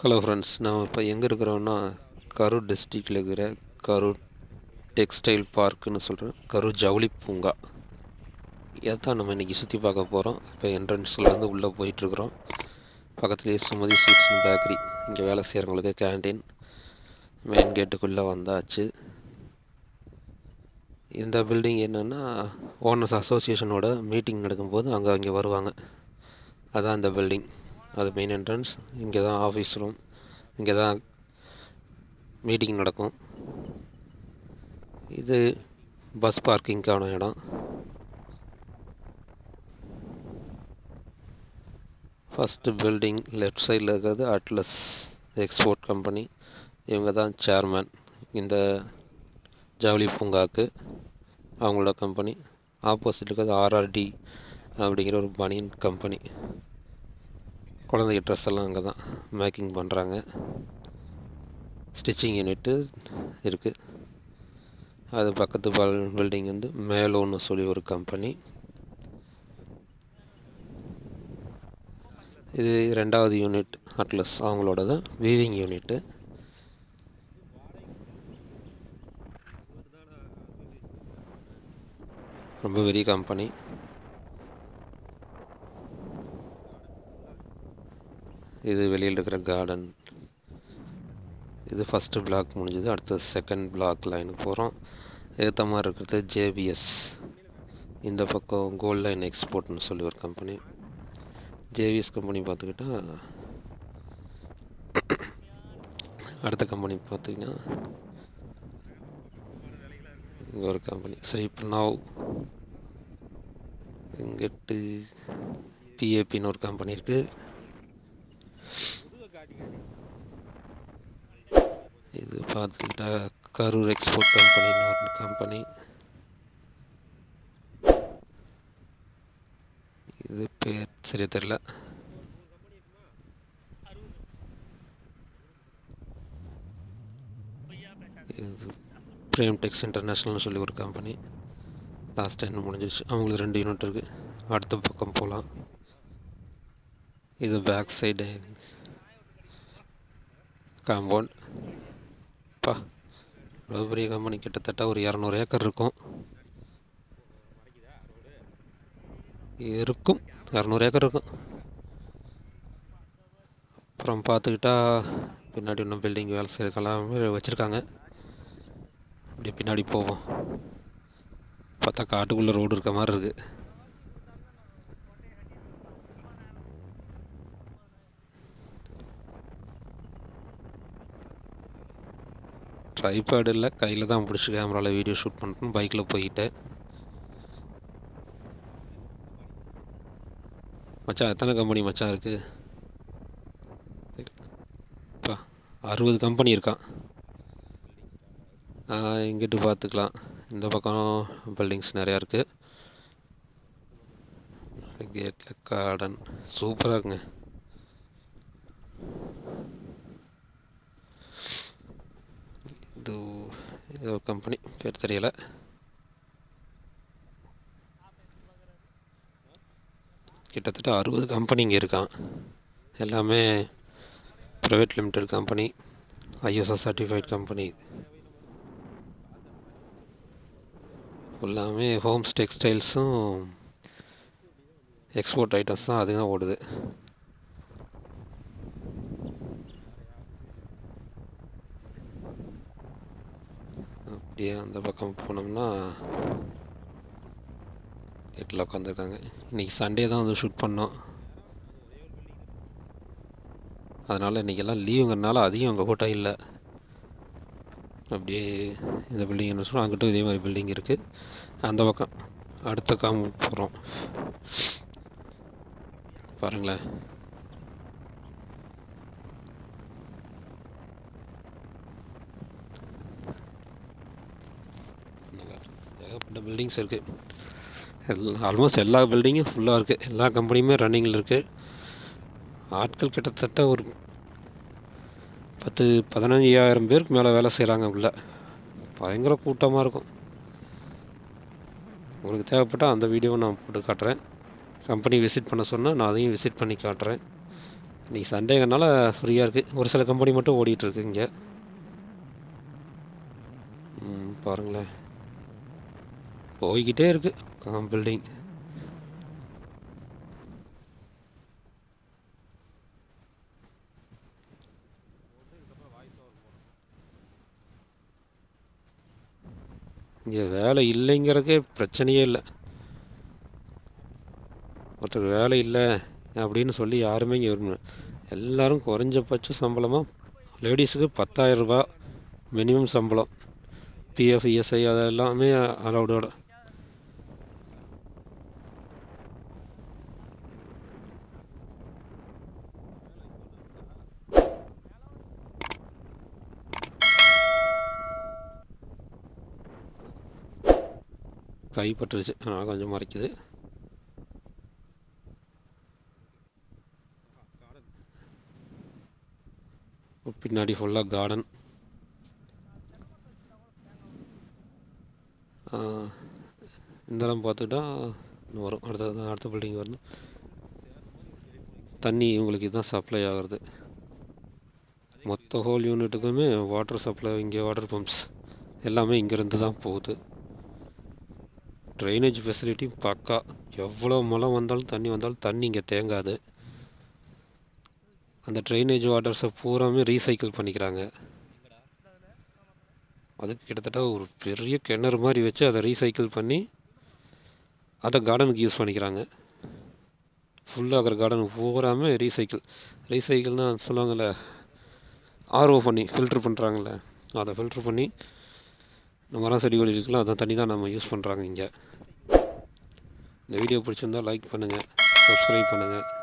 hello friends நான் இப்போ எங்கே இருக்கிறோன்னா கரூர் டிஸ்ட்ரிக்டில் இருக்கிற கரூர் டெக்ஸ்டைல் பார்க்குன்னு சொல்கிறேன் கரூர் ஜவுளி பூங்கா இதைத்தான் நம்ம இன்றைக்கி சுற்றி பார்க்க போகிறோம் இப்போ என்ட்ரன்ஸ்லேருந்து உள்ளே போயிட்டுருக்குறோம் பக்கத்துலேயே சுமதி ஸ்வீட்ஸ் அண்ட் பேக்கரி இங்கே வேலை செய்கிறவங்களுக்கு கேண்டீன் மெயின் கேட்டுக்குள்ளே வந்தாச்சு இந்த பில்டிங் என்னென்னா ஓனர்ஸ் அசோசியேஷனோட மீட்டிங் நடக்கும்போது அங்கே இங்கே வருவாங்க அதான் இந்த பில்டிங் அது மெயின் என்ட்ரன்ஸ் இங்கே தான் ஆஃபீஸ் ரூம் இங்கே தான் மீட்டிங் நடக்கும் இது பஸ் பார்க்கிங்க்கான இடம் ஃபஸ்ட்டு பில்டிங் லெஃப்ட் சைடில் இருக்கிறது அட்லஸ் எக்ஸ்போர்ட் கம்பெனி இவங்க தான் சேர்மேன் இந்த ஜவுளி பூங்காக்கு அவங்களோட கம்பெனி ஆப்போசிட் இருக்கிறது ஆர்ஆர்டி அப்படிங்கிற ஒரு பனியன் கம்பெனி குழந்தைங்க ட்ரெஸ் எல்லாம் அங்கே தான் மேக்கிங் பண்ணுறாங்க ஸ்டிச்சிங் யூனிட்டு இருக்குது அது பக்கத்து பல் பில்டிங் வந்து மேலோன்னு சொல்லி ஒரு கம்பெனி இது ரெண்டாவது யூனிட் அட்லஸ் அவங்களோட தான் வீவிங் யூனிட்டு ரொம்ப பெரிய கம்பெனி இது வெளியில் இருக்கிற கார்டன் இது ஃபஸ்ட்டு பிளாக் முடிஞ்சது அடுத்தது செகண்ட் பிளாக் லைனுக்கு போகிறோம் ஏற்ற மாதிரி இருக்கிறது ஜேபிஎஸ் இந்த பக்கம் கோல்ட் லைன் எக்ஸ்போர்ட்னு சொல்லி ஒரு கம்பெனி ஜேவிஎஸ் கம்பெனி பார்த்துக்கிட்டா அடுத்த கம்பெனி பார்த்திங்கன்னா இங்கே ஒரு கம்பெனி ஸ்ரீ பிரணாவ் இங்கிட்டு பிஏபின்னு ஒரு கம்பெனி இருக்குது இது பார்த்துக்கிட்டா கரூர் எக்ஸ்போர்ட் கம்பெனின்னு ஒரு கம்பெனி இது பேர் சரியா தெரில இது பிரேம் டெக்ஸ் இன்டர்நேஷ்னல்னு சொல்லி ஒரு கம்பெனி லாஸ்ட் டைம் முடிஞ்சிச்சு அவங்களுக்கு ரெண்டு யூனிட் இருக்குது அடுத்த பக்கம் போகலாம் இது பேக் சைடு காம்பவுண்ட் பா இவ்வளோ பெரிய கம்பெனி கிட்டத்தட்ட ஒரு இரநூறு ஏக்கர் இருக்கும் இருக்கும் இரநூறு ஏக்கர் இருக்கும் அப்புறம் பார்த்துக்கிட்டா பின்னாடி இன்னும் பில்டிங் வேலை செய்யறதுக்கெல்லாம் வச்சுருக்காங்க அப்படியே பின்னாடி போவோம் பார்த்தா காட்டுக்குள்ளே ரோடு இருக்க மாதிரி இருக்குது ட்ரைபேட் இல்லை கையில் தான் பிடிச்சி கேமராவில் வீடியோ ஷூட் பண்ணுறேன் பைக்கில் போயிட்டேன் மச்சான் எத்தனை கம்பெனி மச்சான் இருக்குது இப்போ அறுபது கம்பெனி இருக்கான் இங்கிட்டு பார்த்துக்கலாம் இந்த பக்கம் பில்டிங்ஸ் நிறையா இருக்குது கேட்டில் கார்டன் சூப்பராக இருக்குங்க இது ஏதோ கம்பெனி பேர் தெரியல கிட்டத்தட்ட அறுபது கம்பெனி இங்கே இருக்கான் எல்லாமே private limited company ISS certified company எல்லாமே ஹோம்ஸ் டெக்ஸ்டைல்ஸும் எக்ஸ்போர்ட் ஐட்டம்ஸ் தான் அதுதான் ஓடுது அப்படியே அந்த பக்கம் போனோம்னா வீட்டில் உட்காந்துருக்காங்க இன்றைக்கி சண்டே தான் வந்து ஷூட் பண்ணோம் அதனால் இன்றைக்கெல்லாம் லீவுங்கிறனால அதிகம் அங்கே கூட்டம் இல்லை அப்படியே இந்த பில்டிங் என்ன சொல்கிறோம் அங்கிட்டும் இதே மாதிரி பில்டிங் இருக்குது அந்த பக்கம் அடுத்த காம போகிறோம் பாருங்களேன் ஏகப்பட்ட பில்டிங்ஸ் இருக்குது எல்லாம் ஆல்மோஸ்ட் எல்லா பில்டிங்கும் ஃபுல்லாக இருக்குது எல்லா கம்பெனியுமே ரன்னிங்கில் இருக்குது ஆட்கள் கிட்டத்தட்ட ஒரு பத்து பதினஞ்சாயிரம் பேருக்கு மேலே வேலை செய்கிறாங்க உள்ள பயங்கர கூட்டமாக இருக்கும் உங்களுக்கு தேவைப்பட்டால் அந்த வீடியோவை நான் போட்டு காட்டுறேன் கம்பெனி விசிட் பண்ண சொன்னால் நான் அதையும் விசிட் பண்ணி காட்டுறேன் இன்னைக்கு சண்டேங்கிறனால ஃப்ரீயாக இருக்குது ஒரு சில கம்பெனி மட்டும் ஓடிட்டுருக்கு இங்கே ம், பாருங்களேன் போய்கிட்டே இருக்குது பில்டிங் இங்கே வேலை இல்லைங்கிறதுக்கே பிரச்சனையே இல்லை ஒருத்தர் வேலை இல்லை அப்படின்னு சொல்லி யாருமே இங்கே விரும்பல எல்லாரும் குறைஞ்சபட்ச சம்பளமாக லேடிஸுக்கு பத்தாயிரம் ரூபாய் மினிமம் சம்பளம் பிஎஃப் இஎஸ்ஐ அதெல்லாமே அலௌடோட கைப்பற்றுச்சு அதனால் கொஞ்சம் மறைக்குது பின்னாடி ஃபுல்லாக கார்டன் இந்தளம் பார்த்துக்கிட்டா இன்னும் வரும் அடுத்த அடுத்த பில்டிங் வரணும் தண்ணி இவங்களுக்கு இதுதான் சப்ளை ஆகிறது மொத்த ஹோல் யூனிட்டுக்குமே வாட்டர் சப்ளை இங்கே வாட்டர் பம்ப்ஸ் எல்லாமே இங்கேருந்து தான் போகுது ட்ரைனேஜ் ஃபெசிலிட்டி பக்கா எவ்வளோ மழை வந்தாலும் தண்ணி வந்தாலும் தண்ணி இங்கே தேங்காது அந்த ட்ரைனேஜ் வாட்டர்ஸை பூராமே ரீசைக்கிள் பண்ணிக்கிறாங்க அதுக்கு கிட்டத்தட்ட ஒரு பெரிய கிணறு மாதிரி வச்சு அதை ரீசைக்கிள் பண்ணி அதை கார்டனுக்கு யூஸ் பண்ணிக்கிறாங்க ஃபுல்லாக இருக்கிற கார்டன் பூராமே ரீசைக்கிள் ரீசைக்கிள்னால் சொல்லுவாங்கள்ல ஆர்ஓ பண்ணி ஃபில்ட்ரு பண்ணுறாங்கல்ல அதை ஃபில்ட்ரு பண்ணி இந்த மரம் செடி கொடிகளுக்கெல்லாம் அதான் தண்ணி தான் நம்ம யூஸ் பண்ணுறாங்க இங்கே இந்த வீடியோ பிடிச்சிருந்தா லைக் பண்ணுங்கள் சப்ஸ்கிரைப் பண்ணுங்கள்